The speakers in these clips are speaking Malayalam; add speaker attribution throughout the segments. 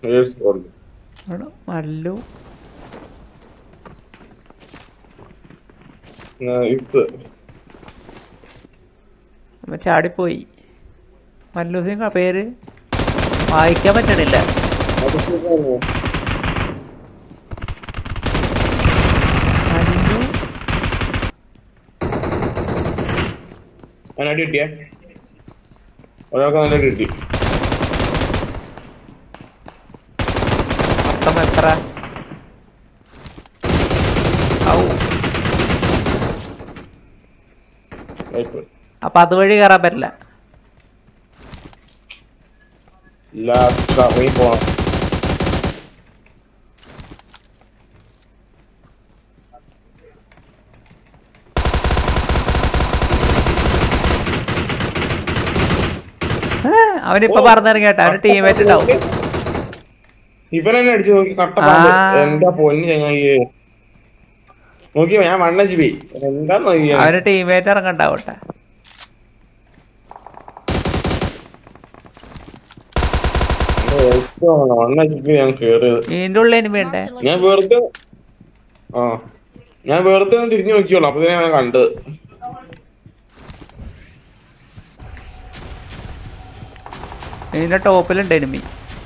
Speaker 1: ഏഴ് സ്കോറിൽ
Speaker 2: എടാ, മല്ലു
Speaker 1: ഇപ്പ്
Speaker 2: നമ്മ ചാടിപ്പോയി മല്ലൂസിന് പേര് വായിക്കാൻ പറ്റണില്ല മല്ലു
Speaker 1: ഞാൻ അടി കിട്ടിയേ ഒരാൾക്ക് നല്ല അടി കിട്ടി
Speaker 2: മൊത്തം എത്ര ഔ
Speaker 1: ലൈഫ്
Speaker 2: അപ്പൊ അതുവഴി കയറാൻ പറ്റില്ല
Speaker 1: ലാസ്റ്റ് കറങ്ങി പോണം
Speaker 2: ഏ, അവനിപ്പൊ പറഞ്ഞിറങ്ങിയട്ടെ അവന് ടീമേറ്റ് ഉണ്ടാവും
Speaker 1: ഇവൻ എന്നെ അടിച്ചു നോക്കി കട്ട
Speaker 2: ആ.
Speaker 1: പാമ്പ്. എന്താ പൊന്ന് ചങ്ങായി നോക്കി ഞാൻ വണ്ണ ജിബി എന്താ നോക്കിയാ
Speaker 2: അവന് ടീമേറ്റ് ഇറങ്ങണ്ടാവട്ടെ
Speaker 1: വണ്ണ ജിബി ഞാൻ കേറിയത്
Speaker 2: ഇതിന്റെ ഉള്ളിൽ ഇനി വേണ്ടേ
Speaker 3: Marked a
Speaker 1: ഞാൻ
Speaker 3: location.
Speaker 1: വെറുതെ ആ ഞാൻ വെറുതെ ഒന്ന് തിരിഞ്ഞു നോക്കിയോളൂ അപ്പൊ ഞാൻ കണ്ടത്
Speaker 2: ഇതിന്റെ ടോപ്പിലുണ്ട് എനിമി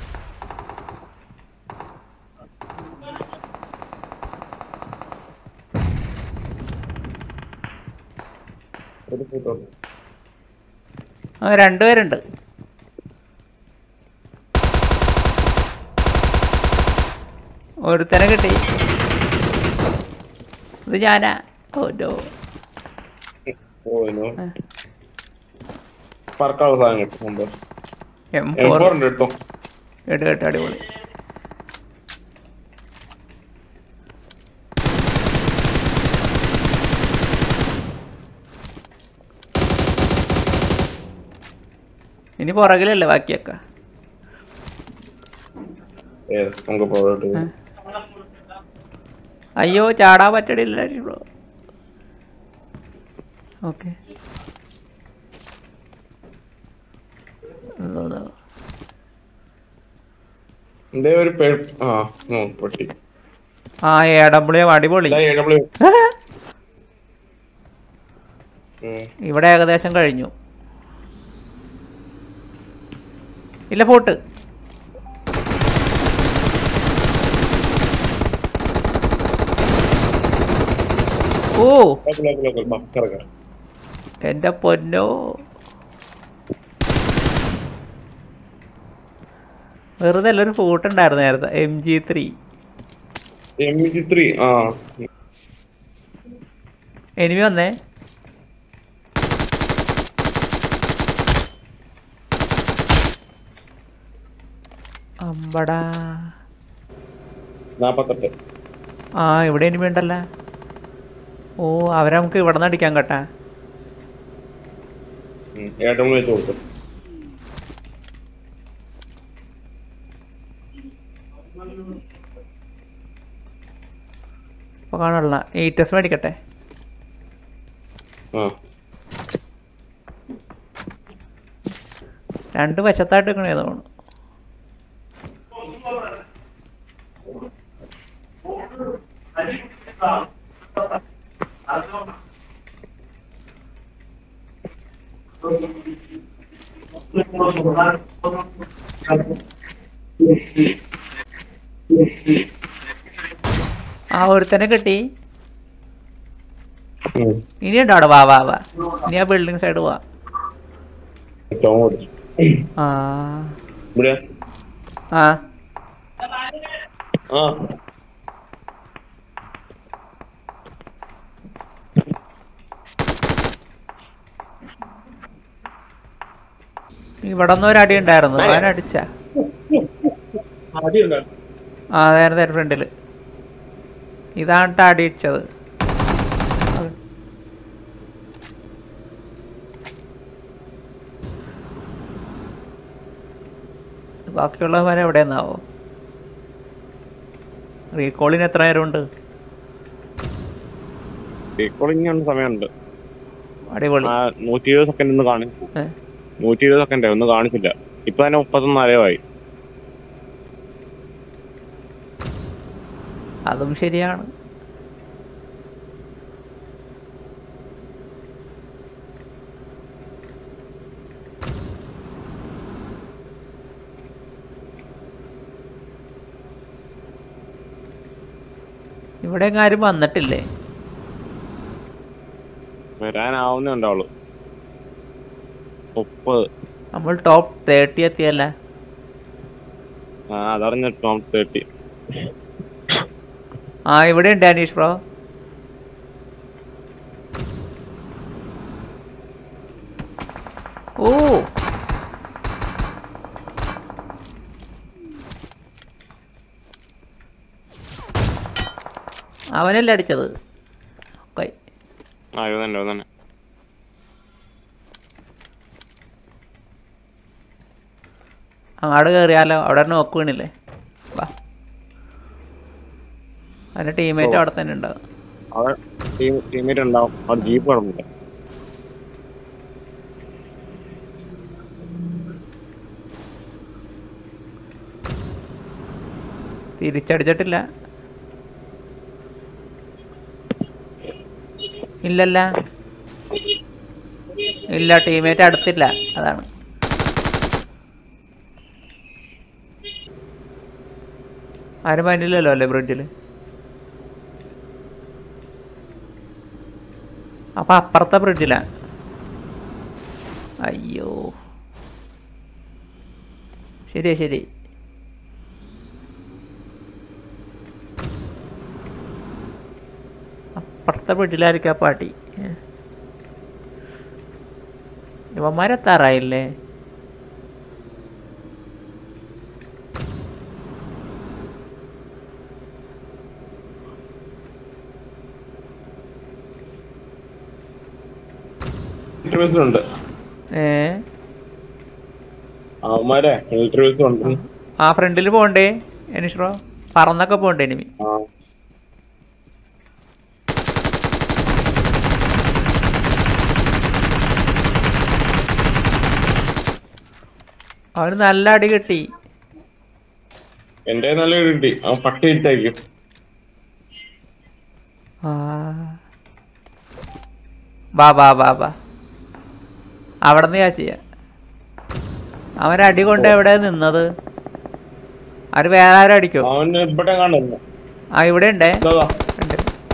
Speaker 1: ഒരു ഫോട്ടോ
Speaker 2: ആ രണ്ടുപേരുണ്ട് ഒരുത്തനെ കിട്ടി ഇത് ഞാനാ ഓരോ
Speaker 1: പോയിനോ പറക്കാനുള്ള സാധനം കിട്ടും മുമ്പ്
Speaker 2: എം
Speaker 1: എം
Speaker 2: ഫോർ
Speaker 1: ഫോർ ഉണ്ട് കേട്ടോ
Speaker 2: കേട്ട് കേട്ട് അടിപൊളി ഇനി പുറകിലല്ലേ ബാക്കിയൊക്കെ
Speaker 1: ഏത് നമുക്ക് പോയിട്ട്
Speaker 2: ആ. അയ്യോ ചാടാൻ പറ്റണില്ല ഓക്കെ
Speaker 1: എന്തേ ഒരു പെ ആ നോ പൊട്ടി
Speaker 2: ആ എ ഡബ്ല്യു അടിപൊളി
Speaker 1: ഇതാ AW. ഉം.
Speaker 2: ഇവിടെ ഏകദേശം കഴിഞ്ഞു ഇല്ല ഫോട്ട് ഓ
Speaker 1: ലോക്കൽ, ലോക്കൽ, ലോക്കൽ. ബാ, കേറ്, കേറ്.
Speaker 2: എന്റെ പൊന്നോ വെറുതെ അല്ല ഒരു ഫോട്ടോ ഉണ്ടായിരുന്നു നേരത്തെ എം ജി ത്രീ
Speaker 1: M23, ആ
Speaker 2: എനിമി വന്നേ അമ്പടാ
Speaker 1: നാപ്പത്തെട്ട്
Speaker 2: ആ ഇവിടെ എനിമി ഉണ്ടല്ലോ ഓ അവരെ നമുക്ക് ഇവിടെ നിന്ന് അടിക്കാൻ കേട്ടാ
Speaker 1: ഉം. AW വെച്ച് കൊടുത്തു
Speaker 2: ഇപ്പൊ കാണുള്ള എയ്റ്റസ് മേടിക്കട്ടെ
Speaker 1: ആ
Speaker 2: രണ്ട് വശത്തായിട്ട് നിൽക്കണേ തോന്നുന്നു ആ ഒരുത്തനെ കിട്ടി
Speaker 1: ഉം.
Speaker 2: ഇനി ഉണ്ടോ അവിടെ വാ വാ വാ ഇനി ആ ബിൽഡിംഗ് സൈഡ് പോവാ
Speaker 1: ടോം കൊടുത്തു
Speaker 2: ആ
Speaker 1: ഇവിടെ
Speaker 2: ആ
Speaker 1: ആ
Speaker 2: ഇവിടെ ഒന്നും ഒരു അടി ഉണ്ടായിരുന്നു അവൻ അടിച്ച
Speaker 1: അടിയുണ്ടോ
Speaker 2: ആ നേരത്തെ ഫ്രണ്ടില് ഇതാണ് ട്ടോ അടി ഇടിച്ചത് ബാക്കിയുള്ളവരെ എവിടെയെന്നാവോ റീകോളിന് എത്ര നേരം ഉണ്ട്
Speaker 1: റീകോളിംഗ് ഉണ്ട് സമയമുണ്ട്
Speaker 2: അടിപൊളി
Speaker 1: ആ നൂറ്റി ഇരുപത് സെക്കൻഡ് ഒന്ന് കാണിച്ചു
Speaker 2: ഏ?
Speaker 1: നൂറ്റി ഇരുപത് സെക്കൻഡ് ഒന്നും കാണിച്ചില്ല ഇപ്പൊ തന്നെ മുപ്പത്തൊന്ന് അരവായി
Speaker 2: അതും ശരിയാണ് ഇവിടെ എങ്ങും ആരും വന്നിട്ടില്ലേ
Speaker 1: വരാനാവുന്നേ ഉണ്ടാവുള്ളൂ മുപ്പത്
Speaker 2: നമ്മൾ ടോപ്പ് തേർട്ടി എത്തിയല്ല
Speaker 1: ആ അതറിഞ്ഞ ടോം തേർട്ടി
Speaker 2: ആ ഇവിടെ ഉണ്ട് അനീഷ് ബ്രോ ഓ അവനല്ലേ അടിച്ചത് ഓക്കെ
Speaker 1: ആ ഇത് തന്നെ ഇത് തന്നെ
Speaker 2: അങ്ങോട്ട് കയറിയാലോ അവിടെ ഒരു നോക്ക് വീണില്ലേ വാ അവൻ്റെ ടീമേറ്റ് അവിടെ തന്നെ ഉണ്ടാവും
Speaker 1: അവിടെ ടീം ടീമേറ്റ് ഉണ്ടാവും അവിടെ ജീപ്പ് കിടന്നില്ല
Speaker 2: തിരിച്ചടിച്ചിട്ടില്ല ഇല്ലല്ല ഇല്ല ടീമേറ്റ് അടുത്തില്ല അതാണ് ആരും പറ്റില്ലല്ലോ അല്ലേ ബ്രിഡ്ജിൽ അപ്പൊ അപ്പുറത്തെ ബ്രിഡ്ജിലാ അയ്യോ ശരിയാ ശരി അപ്പുറത്തെ ബ്രിഡ്ജിലായിരിക്കും ആ പാട്ടി ഇവന്മാരെത്താറായില്ലേ
Speaker 1: മിലിറ്ററി ഉണ്ട്
Speaker 2: ഏ
Speaker 1: അവന്മാരെ മിലിറ്ററി ഉണ്ട്
Speaker 2: ആ ഫ്രണ്ടിൽ പോണ്ടേ എനിഷ്റോ പറന്നൊക്കെ പോണ്ടേ എനിമി
Speaker 1: ആ
Speaker 2: അവന് നല്ല അടി കിട്ടി
Speaker 1: എന്റെ നല്ല കിട്ടി അവൻ പട്ടി ഇട്ടേക്കും
Speaker 2: ആ. ബാ ബാ ബാ ബാ അവിടെ നിന്ന് ഞാൻ ചെയ്യാം അവൻ അടി കൊണ്ട് എവിടെ നിന്നത് അവര് വേറെ ആരും അടിക്കോ
Speaker 1: അവന് ഇവിടെ കാണുന്നു
Speaker 2: ആ ഇവിടെ ഉണ്ടേ
Speaker 1: ഇതാ
Speaker 2: ഉണ്ട്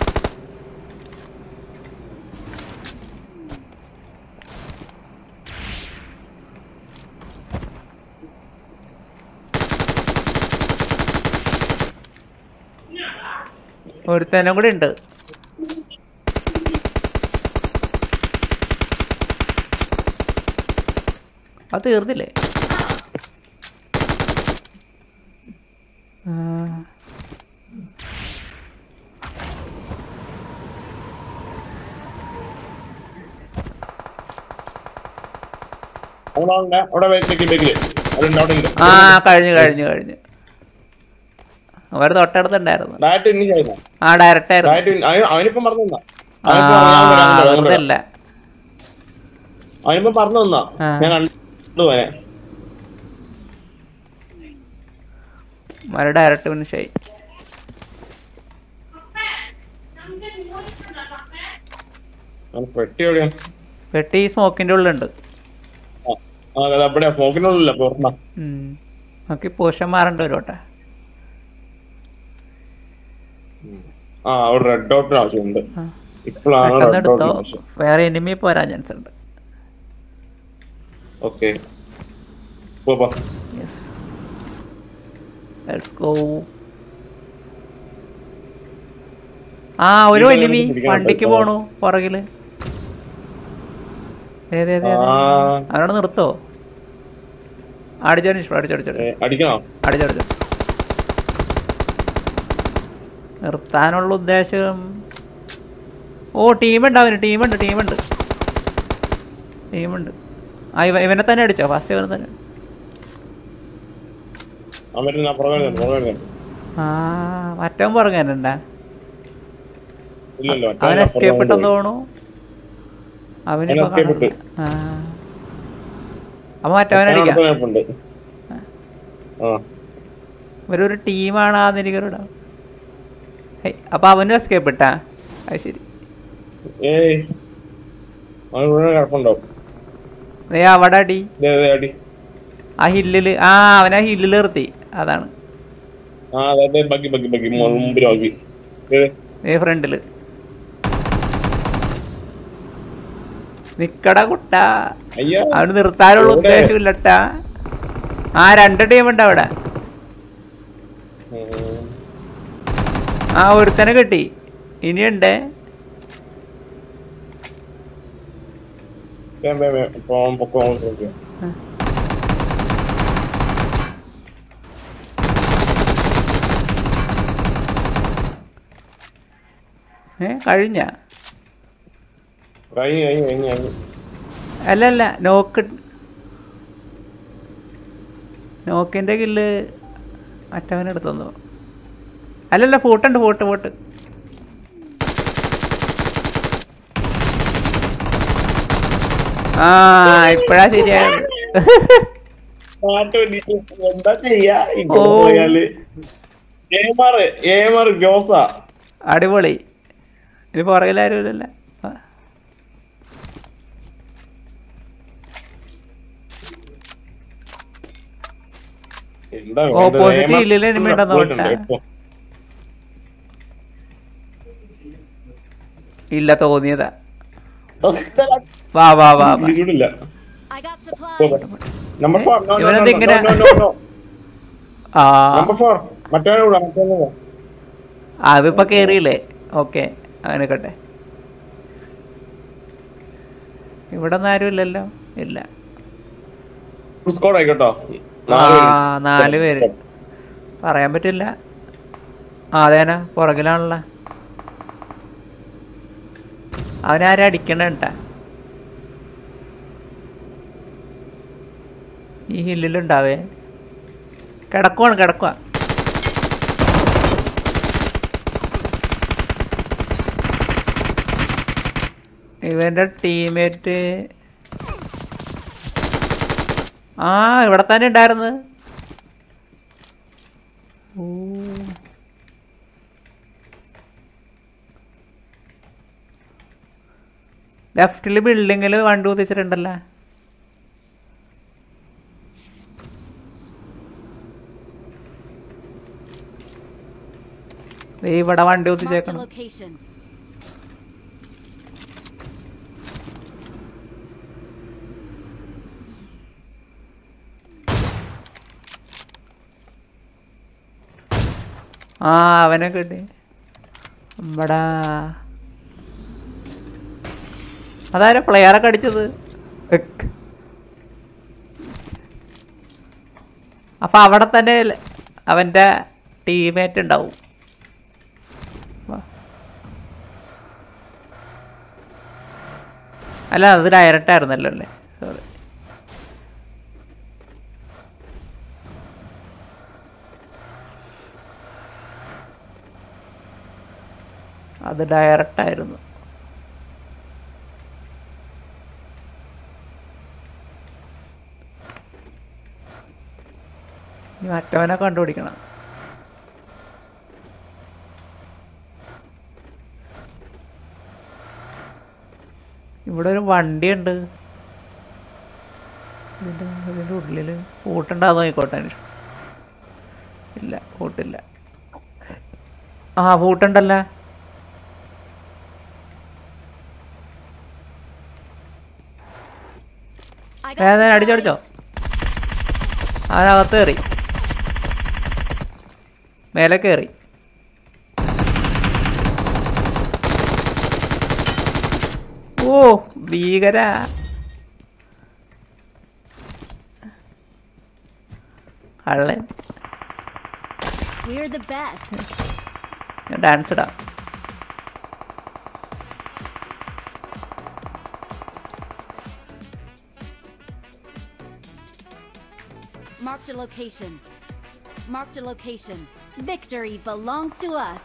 Speaker 2: ഒരുത്തനും കൂടി ഉണ്ട് അത് തീർന്നില്ലേ ആ
Speaker 1: അവിടെ ഉണ്ട് അവിടെ ബേക്കിലേക്ക് ബേക്കില് അവിടെ ഉണ്ട് അവിടെ ഉണ്ട്
Speaker 2: ആ കഴിഞ്ഞു കഴിഞ്ഞു കഴിഞ്ഞു അവർ തൊട്ടടുത്തുണ്ടായിരുന്നു
Speaker 1: ഡയറക്റ്റ് ഇനി ചെയ്യുന്ന
Speaker 2: ആ ഡയറക്റ്റ് ആയിരുന്നു
Speaker 1: ഡയറക്റ്റ് അവനിപ്പം പറഞ്ഞു തന്നാ
Speaker 2: ആ വെറുതെ അല്ല
Speaker 1: അവനിപ്പം പറഞ്ഞു തന്നാ
Speaker 2: ആ.
Speaker 1: ഞാൻ കണ്ടു അവനെ
Speaker 2: മര ഡയറക്റ്റ് ഫിനിഷായി
Speaker 1: അവൻ പെട്ടി എവിടെയാ
Speaker 2: വെട്ടി ഈ സ്മോക്കിന്റെ ഉള്ളിലുണ്ട്
Speaker 1: ആ, ആ അത് അവിടെ ഫോക്കിനുള്ളില്ല പുറമ
Speaker 2: ഉം. നമുക്ക് പോഷൻ മാറേണ്ട ഒരു വട്ടെ
Speaker 1: ആ അവിടെ റെഡ് ഡോട്ടിന് ആവശ്യമുണ്ട്
Speaker 2: ആ.
Speaker 1: ഇപ്പോഴാണ്
Speaker 2: പെട്ടെന്ന്
Speaker 1: റെഡ് ഡോട്ടിന്
Speaker 2: എടുത്തോ
Speaker 1: ആവശ്യം
Speaker 2: വേറെ എനിമി പോരാൻ ചാൻസ് ഉണ്ട്
Speaker 1: ഓക്കെ പോപ്പാ
Speaker 2: യെസ് ലെറ്റ്സ് ഗോ ആ ഒരു
Speaker 1: ഈ
Speaker 2: എനിമി
Speaker 1: പിടിക്കാൻ
Speaker 2: വണ്ടിക്ക്
Speaker 1: പറ്റുമോ?
Speaker 2: പോണു പുറകില് ദേ, ദേ, ദേ, ദേ.
Speaker 1: ആ.
Speaker 2: അവനോട് നിർത്തോ അടിച്ചടിച്ചു അടിച്ചടിച്ചു
Speaker 1: ഏ, അടിക്കണോ
Speaker 2: അടിച്ചടിച്ചു നിർത്താനുള്ള ഉദ്ദേശം ഓ ടീമുണ്ട് അവന് ടീമുണ്ട് ടീമുണ്ട് ടീമുണ്ട് ആ ഇവ ഇവനെ തന്നെ അടിച്ചോ ഫസ്റ്റ് ഇവനെ തന്നെ
Speaker 1: അവൻ വരുന്ന പുറകെ വരുന്നുണ്ട്, പുറകെ വരുന്നുണ്ട്.
Speaker 2: ആ മറ്റവൻ പറഞ്ഞുണ്ടാ
Speaker 1: ഇല്ലല്ലോ
Speaker 2: അവൻ
Speaker 1: മറ്റവൻ
Speaker 2: എസ്കേപ്പ്
Speaker 1: അപ്പുറത്ത്
Speaker 2: ഇട്ടെന്ന് തോണു അവനിപ്പോ
Speaker 1: അവൻ escape
Speaker 2: കാണുന്നില്ല.
Speaker 1: ഇട്ട്.
Speaker 2: ആ അപ്പൊ മറ്റവൻ
Speaker 1: മറ്റവൻ
Speaker 2: അടിക്കാം
Speaker 1: അടുത്ത നിൽപ്പുണ്ട്. ആ
Speaker 2: ഇവരൊരു ടീമാണ് ആ നിരികരുടെ ഹേയ് അപ്പൊ അവനും എസ്കേപ്പ് ഇട്ടാ അത് ശരി
Speaker 1: ഏയ് അവൻ ഇവിടെ കിടപ്പുണ്ടാവും
Speaker 2: ദേ അവിടെ അടി
Speaker 1: ദേ, ദേ, അടി
Speaker 2: ആ ഹില്ലില് ആ അവനാ ഹില്ലിൽ നിർത്തി അതാണ്
Speaker 1: ആ അതെ ബഗ്ഗി ബഗ്ഗി ബഗ്ഗി മുമ്പിൽ ബഗ്ഗി
Speaker 2: ദേ ഫ്രണ്ടില് നിക്കട കുട്ട
Speaker 1: അയ്യോ
Speaker 2: അവന് നിർത്താനുള്ള
Speaker 1: എവിടെ?
Speaker 2: ഉദ്ദേശമില്ലട്ടാ ആ രണ്ട് ടീം ഉണ്ട് അവിടെ
Speaker 1: ഉം.
Speaker 2: ആ ഒരുത്തനെ കിട്ടി ഇനിയുണ്ടേ
Speaker 1: വേം, വേം, വേം. ഇപ്പൊ അവൻ പൊക്കോ, അവൻ പൊക്കോ.
Speaker 2: ഏ കഴിഞ്ഞ
Speaker 1: കഴിഞ്ഞ് കഴിഞ്ഞ് കഴിഞ്ഞ് കഴിഞ്ഞ്
Speaker 2: അല്ല അല്ല നോക്ക് നോക്കിന്റെ കില്ല് മറ്റവനെടുത്തു അല്ലല്ല ഫോട്ടുണ്ട് ഫോട്ട് ഫോട്ട് ആ ഇപ്പഴാ ശരിയായത്
Speaker 1: പാട്ട് വേണ്ടിട്ട് എന്താ ചെയ്യാ ഇങ്ങനെ
Speaker 2: ഓ.
Speaker 1: പോയാല് ഏമാർ ഏമാർ ജോസ
Speaker 2: അടിപൊളി ഇനി പുറകിലാരും ഇല്ലല്ലോ ആ.
Speaker 1: എന്താ
Speaker 2: Opposite
Speaker 1: ഏമാർ
Speaker 2: ഹില്ലിൽ enemy ഉണ്ടെന്ന്
Speaker 1: പോയിട്ടുണ്ട്
Speaker 2: തോന്നുന്നു.
Speaker 1: എപ്പോ?
Speaker 2: ഇല്ല തോന്നിയതാ വാ വാ വാ വാ
Speaker 1: പിടിച്ചിട്ടില്ല
Speaker 3: I got supplies.
Speaker 1: Number four no no
Speaker 2: ഇവനെന്ത്
Speaker 1: നോ
Speaker 2: ഇങ്ങനെ-
Speaker 1: നോ നോ നോ
Speaker 2: ആ
Speaker 1: നമ്പർ ഫോർ മറ്റേ കൂടാ മറ്റേ കൂടാ
Speaker 2: അതിപ്പോ കേറിയില്ലേ ഓക്കെ അങ്ങനെക്കട്ടെ ഇവിടെ ഒന്നും ആരും ഇല്ലല്ലോ ഇല്ല
Speaker 1: സ്കോഡ് ആയിക്കോട്ടോ
Speaker 2: ആ നാല് പേര് പറയാൻ പറ്റില്ല ആ അതേനാ പുറകിലാണല്ലോ അവനാരും അടിക്കണേട്ടാ ഈ ഹില്ലിലുണ്ടാവേ കിടക്കുവാണ് കിടക്കുക ഇവന്റെ ടീമേറ്റ് ആ ഇവിടെ തന്നെ ഉണ്ടായിരുന്നു ഓ. ലെഫ്റ്റില് ബിൽഡിങ്ങില് വണ്ടി കുതിച്ചിട്ടുണ്ടല്ലോ ദേ ഇവിടെ വണ്ടി
Speaker 3: Marked a
Speaker 2: കുത്തിച്ചേക്കണം
Speaker 3: location.
Speaker 2: ആ അവനെ കിട്ടി ഇവിടെ അതാരാ പ്ലെയറൊക്കെ അടിച്ചത് എക്ക്. അപ്പൊ അവിടെ തന്നെ ല- അവന്റെ ടീമേറ്റ് ഉണ്ടാവും വാ. അല്ല അത് ഡയറക്റ്റ് ആയിരുന്നല്ലോ അല്ലേ സോറി അത് ഡയറക്റ്റ് ആയിരുന്നു ഇനി മറ്റവനെ കണ്ടുപിടിക്കണം ഇവിടെ ഒരു വണ്ടിയുണ്ട് ഇതിൻ്റെ ഇതിൻ്റെ ഉള്ളിൽ പൂട്ടുണ്ടാകുന്ന നോക്കിക്കോട്ടെ അന്വേഷിച്ചു ഇല്ല പൂട്ടില്ല ആ പൂട്ടുണ്ടല്ലോ
Speaker 3: I
Speaker 2: Yeah, then
Speaker 3: got
Speaker 2: അടിച്ചോ, അടിച്ചോ.
Speaker 3: supplies.
Speaker 2: അതിനകത്ത് കയറി മേലെ കയറി ഓ ഭീകര കള്ളൻ
Speaker 3: We're the best.
Speaker 2: ഞാൻ ഡാൻസ് ഇടാം
Speaker 3: Marked a location. Marked a location. Victory belongs to us.